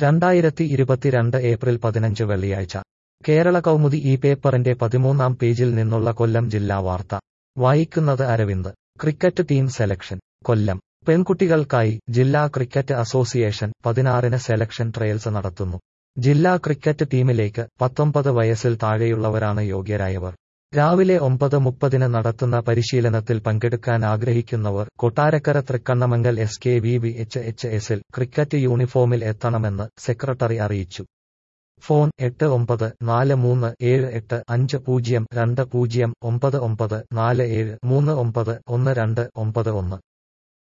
രണ്ടായിരത്തി ഇരുപത്തിരണ്ട് ഏപ്രിൽ പതിനഞ്ച് വെള്ളിയാഴ്ച കേരള കൗമുദി ഈ പേപ്പറിന്റെ പതിമൂന്നാം പേജിൽ നിന്നുള്ള കൊല്ലം ജില്ലാ വാർത്ത വായിക്കുന്നത് Aravind cricket team selection Kollam പെൺകുട്ടികൾക്കായി ജില്ലാ ക്രിക്കറ്റ് അസോസിയേഷൻ പതിനാറിന് സെലക്ഷൻ ട്രയൽസ് നടത്തുന്നു ജില്ലാ ക്രിക്കറ്റ് ടീമിലേക്ക് പത്തൊമ്പത് വയസ്സിൽ താഴെയുള്ളവരാണ് യോഗ്യരായവർ രാവിലെ ഒമ്പത് മുപ്പതിന് നടത്തുന്ന പരിശീലനത്തിൽ പങ്കെടുക്കാൻ ആഗ്രഹിക്കുന്നവർ Kottarakkara Thrikkannamangal S K V V H H എസിൽ ക്രിക്കറ്റ് യൂണിഫോമിൽ എത്തണമെന്ന് സെക്രട്ടറി അറിയിച്ചു ഫോൺ എട്ട് ഒമ്പത് നാല് മൂന്ന് ഏഴ് എട്ട് അഞ്ച് പൂജ്യം രണ്ട് പൂജ്യം ഒമ്പത് ഒമ്പത് നാല് ഏഴ് മൂന്ന് ഒമ്പത് ഒന്ന് രണ്ട് ഒമ്പത് ഒന്ന്